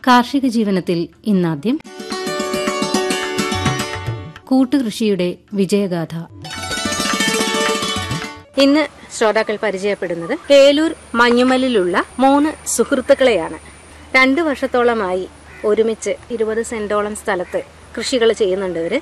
കാർഷിക ജീവനത്തിൽ ഇന്നാദ്യം കൂട്ടുകൃഷിയുടെ വിജയഗാഥ ഇന്ന് ശ്രോതാക്കൾ പരിചയപ്പെടുന്നത് ഏലൂർ മഞ്ഞുമലിലുള്ള മൂന്ന് സുഹൃത്തുക്കളെയാണ് രണ്ടു വർഷത്തോളമായി ഒരുമിച്ച് ഇരുപത് സെന്റോളം സ്ഥലത്ത് കൃഷികൾ ചെയ്യുന്നുണ്ട് ഇവര്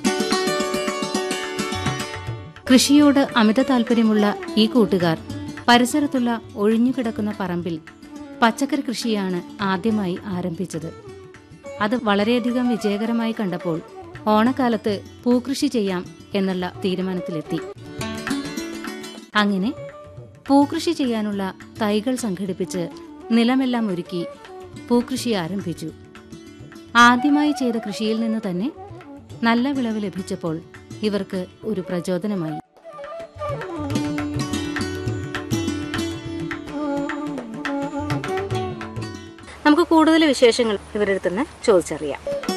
കൃഷിയോട് അമിത താൽപര്യമുള്ള ഈ കൂട്ടുകാർ പരിസരത്തുള്ള ഒഴിഞ്ഞുകിടക്കുന്ന പറമ്പിൽ പച്ചക്കറി കൃഷിയാണ് ആദ്യമായി ആരംഭിച്ചത് അത് വളരെയധികം വിജയകരമായി കണ്ടപ്പോൾ ഓണക്കാലത്ത് പൂക്കൃഷി ചെയ്യാം എന്നുള്ള തീരുമാനത്തിലെത്തി അങ്ങനെ പൂക്കൃഷി ചെയ്യാനുള്ള തൈകൾ സംഘടിപ്പിച്ച് നിലമെല്ലാം ഒരുക്കി പൂക്കൃഷി ആരംഭിച്ചു ആദ്യമായി ചെയ്ത കൃഷിയിൽ നിന്ന് തന്നെ നല്ല വിളവ് ലഭിച്ചപ്പോൾ ഇവർക്ക് ഒരു പ്രചോദനമായി നമുക്ക് കൂടുതൽ വിശേഷങ്ങൾ ഇവരുടെ അടുത്ത് നിന്ന് ചോദിച്ചറിയാം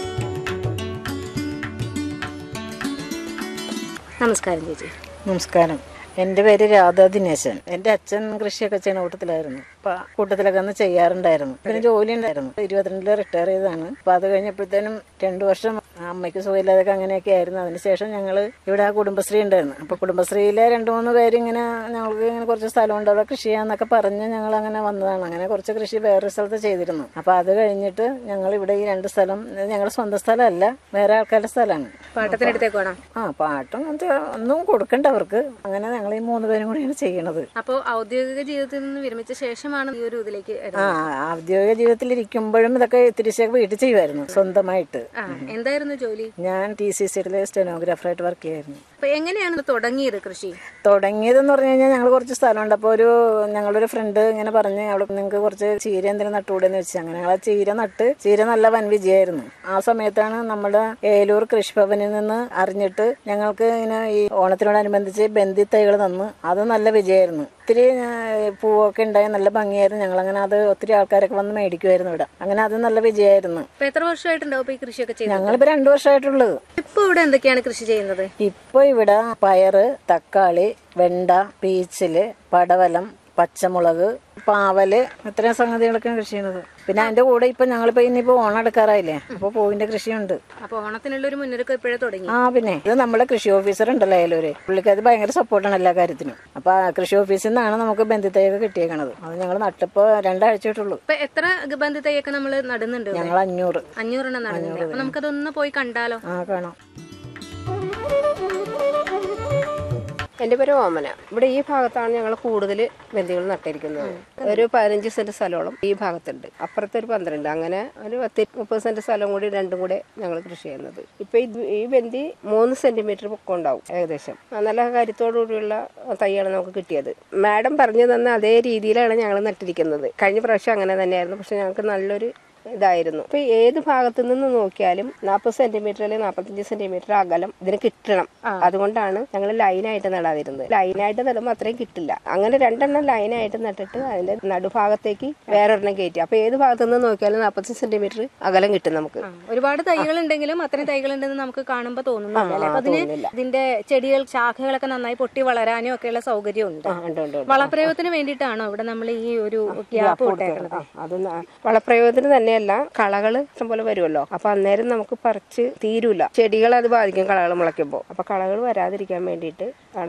നമസ്കാരം ചേച്ചി നമസ്കാരം എൻ്റെ പേര് രാധാ ദിനേശൻ എൻ്റെ അച്ഛൻ കൃഷിയൊക്കെ ചെയ്യുന്ന കൂട്ടത്തിലായിരുന്നു അപ്പൊ ആ കൂട്ടത്തിലൊക്കെ അന്ന് ചെയ്യാറുണ്ടായിരുന്നു പിന്നെ ജോലി ഉണ്ടായിരുന്നു ഇരുപത്തിരണ്ടില് റിട്ടയർ ചെയ്തതാണ് അപ്പൊ അത് കഴിഞ്ഞപ്പോഴത്തേനും രണ്ടു വർഷം അമ്മയ്ക്ക് സുഖമില്ലാതൊക്കെ അങ്ങനെയൊക്കെ ആയിരുന്നു അതിനുശേഷം ഞങ്ങൾ ഇവിടെ ആ കുടുംബശ്രീ ഉണ്ടായിരുന്നു അപ്പൊ കുടുംബശ്രീയിലെ രണ്ടു മൂന്ന് പേര് ഇങ്ങനെ ഞങ്ങൾക്ക് ഇങ്ങനെ കുറച്ച് സ്ഥലമുണ്ട് അവിടെ കൃഷി ചെയ്യാന്നൊക്കെ പറഞ്ഞ് ഞങ്ങൾ അങ്ങനെ വന്നതാണ് അങ്ങനെ കുറച്ച് കൃഷി വേറെ സ്ഥലത്ത് ചെയ്തിരുന്നു അപ്പൊ അത് കഴിഞ്ഞിട്ട് ഞങ്ങൾ ഇവിടെ ഈ രണ്ട് സ്ഥലം ഇത് ഞങ്ങളുടെ സ്വന്തം സ്ഥലമല്ല വേറെ ആൾക്കാരുടെ സ്ഥലമാണ് പാട്ടത്തിനടുത്തേക്ക് വേണം ആ പാട്ടും അങ്ങനത്തെ ഒന്നും കൊടുക്കണ്ട അവർക്ക് അങ്ങനെ ഞങ്ങൾ ഈ മൂന്ന് പേരും കൂടിയാണ് ചെയ്യണത് അപ്പോൾ ഔദ്യോഗിക ജീവിതത്തിൽ നിന്ന് വിരമിച്ച ശേഷമാണ് ഈ ഒരു ഇതിലേക്ക് ആ വരുന്നത്. ഔദ്യോഗിക ജീവിതത്തിൽ ഇരിക്കുമ്പോഴും ഇതൊക്കെ തിരിച്ചൊക്കെ വീട്ടിൽ ചെയ്യുമായിരുന്നു സ്വന്തമായിട്ട് ആ എന്തായിരുന്നു ജോലി ഞാൻ ടി സി സിയിലെ സ്റ്റെനോഗ്രാഫറായിട്ട് വർക്ക് ചെയ്യായിരുന്നു അപ്പൊ എങ്ങനെയാണ് ഇത് തുടങ്ങിയത് കൃഷി തുടങ്ങിയതെന്ന് പറഞ്ഞു കഴിഞ്ഞാൽ ഞങ്ങൾ കുറച്ച് സ്ഥലമുണ്ട് അപ്പോൾ ഒരു ഞങ്ങളൊരു ഫ്രണ്ട് ഇങ്ങനെ പറഞ്ഞ് അവിടെ നിങ്ങൾക്ക് കുറച്ച് ചീര എന്തെങ്കിലും നട്ടുകൂടെന്ന് വെച്ച് അങ്ങനെ ഞങ്ങൾ ആ ചീര നട്ട് ചീര നല്ല വൻ വിജയമായിരുന്നു ആ സമയത്താണ് നമ്മുടെ ഏലൂർ കൃഷിഭവനിൽ നിന്ന് അറിഞ്ഞിട്ട് ഞങ്ങൾക്ക് ഇങ്ങനെ ഈ ഓണത്തിനോടനുബന്ധിച്ച് ബന്ദി തൈകൾ തന്നു അത് നല്ല വിജയമായിരുന്നു ഒത്തിരി ആ, പൂവൊക്കെ ഉണ്ടായി നല്ല ഭംഗിയായിരുന്നു ഞങ്ങൾ അങ്ങനെ അത് ഒത്തിരി ആൾക്കാരൊക്കെ വന്ന് മേടിക്കുമായിരുന്നു ഇവിടെ അങ്ങനെ അത് നല്ല വിജയമായിരുന്നു അപ്പൊ എത്ര വർഷമായിട്ടുണ്ടാവും ഇപ്പൊ ഈ കൃഷിയൊക്കെ ചെയ്യുന്നത് ഞങ്ങളിപ്പോൾ രണ്ടു വർഷമായിട്ടുള്ളത് ഇപ്പൊ ഇവിടെ എന്തൊക്കെയാണ് കൃഷി ചെയ്യുന്നത് ഇപ്പൊ ഇവിടെ പയറ് തക്കാളി വെണ്ട പീച്ചില് പടവലം പച്ചമുളക് പാവല് ഇത്രയും സംഗതികളൊക്കെ കൃഷി ചെയ്യുന്നത് പിന്നെ അതിന്റെ കൂടെ ഇപ്പൊ ഞങ്ങളിപ്പോ ഇനിയിപ്പോ ഓണം എടുക്കാറായില്ലേ അപ്പൊ പൂവിന്റെ കൃഷിയുണ്ട് അപ്പൊ ഓണത്തിനുള്ള ഒരു മുന്നൊരുക്കം ഇപ്പോഴേ തുടങ്ങി ആ പിന്നെ ഇത് നമ്മുടെ കൃഷി ഓഫീസർ ഉണ്ടല്ലോ ഏലൂര് പുള്ളിക്കാരി ഭയങ്കര സപ്പോർട്ടാണ് എല്ലാ കാര്യത്തിനും അപ്പൊ ആ കൃഷി ഓഫീസിൽ നിന്നാണ് നമുക്ക് ബന്ധിത്തൈയൊക്കെ കിട്ടിയേക്കണത് അത് ഞങ്ങൾ നട്ടിപ്പോ രണ്ടാഴ്ച ആയിട്ടുള്ളൂ ഇപ്പൊ എത്ര ബന്ധു തൈയൊക്കെ നമ്മൾ നടുന്നുണ്ട് ഇവിടെ? ഞങ്ങൾ അഞ്ഞൂറ് അഞ്ഞൂറെണ്ണം നടുന്നുണ്ട് അപ്പൊ നമുക്കതൊന്ന് പോയി കണ്ടാലോ ആ കാണാം എൻ്റെ പേര് ഓമന ഇവിടെ ഈ ഭാഗത്താണ് ഞങ്ങൾ കൂടുതൽ ബന്ധികൾ നട്ടിരിക്കുന്നത് ഒരു പതിനഞ്ച് സെന്റ് സ്ഥലമോളം ഈ ഭാഗത്തുണ്ട് അപ്പുറത്ത് ഒരു പന്ത്രണ്ട് അങ്ങനെ ഒരു പത്ത് മുപ്പത് സെന്റ് സ്ഥലം കൂടി രണ്ടും കൂടെ ഞങ്ങൾ കൃഷി ചെയ്യുന്നത് ഇപ്പൊ ഇത് ഈ ബന്തി മൂന്ന് സെന്റിമീറ്റർ പൊക്കം ഉണ്ടാവും ഏകദേശം ആ, നല്ല കാര്യത്തോടു കൂടിയുള്ള തൈയാണ് നമുക്ക് കിട്ടിയത് മാഡം പറഞ്ഞു തന്ന അതേ രീതിയിലാണ് ഞങ്ങൾ നട്ടിരിക്കുന്നത് കഴിഞ്ഞ പ്രാവശ്യം അങ്ങനെ തന്നെയായിരുന്നു പക്ഷെ ഞങ്ങൾക്ക് നല്ലൊരു ഇതായിരുന്നു ഇപ്പൊ ഏത് ഭാഗത്തു നിന്ന് നോക്കിയാലും നാൽപ്പത് സെന്റിമീറ്റർ അല്ലെങ്കിൽ നാൽപ്പത്തഞ്ച് സെന്റിമീറ്റർ അകലം ഇതിന് കിട്ടണം അതുകൊണ്ടാണ് ഞങ്ങൾ ലൈനായിട്ട് നടാതിരുന്നത് ലൈനായിട്ട് നടുമ്പോൾ അത്രയും കിട്ടില്ല അങ്ങനെ രണ്ടെണ്ണം ലൈനായിട്ട് നട്ടിട്ട് അതിന്റെ നടുഭാഗത്തേക്ക് വേറൊരെണ്ണം കയറ്റി അപ്പൊ ഏത് ഭാഗത്തു നിന്ന് നോക്കിയാലും നാൽപ്പത്തഞ്ച് സെന്റിമീറ്റർ അകലം കിട്ടും നമുക്ക് ഒരുപാട് തൈകൾ ഉണ്ടെങ്കിലും അത്രയും തൈകൾ ഉണ്ടെന്ന് നമുക്ക് കാണുമ്പോൾ തോന്നുന്നില്ല അല്ലേ? അപ്പൊ അതിന് തോന്നുന്നില്ല. ഇതിന്റെ ചെടികൾ ശാഖകളൊക്കെ നന്നായി പൊട്ടി വളരാനും ഒക്കെയുള്ള സൗകര്യമുണ്ട് ആ, ഉണ്ട് ഉണ്ട് ഉണ്ട്. വളപ്രയോഗത്തിന് വേണ്ടിയിട്ടാണോ ഇവിടെ നമ്മൾ ഈ ഒരു ഗ്യാപ്പ് ഇട്ടേക്കുന്നത് ആ, അത് ന- വളപ്രയോഗത്തിന് തന്നെയല്ല കളകള് ഇഷ്ടംപോലെ വരുമല്ലോ അപ്പൊ അന്നേരം നമുക്ക് പറിച്ച് തീരൂല ചെടികൾ അത് ബാധിക്കും കളകൾ മുളയ്ക്കുമ്പോൾ അപ്പൊ കളകൾ വരാതിരിക്കാൻ വേണ്ടിയിട്ട് ആണ്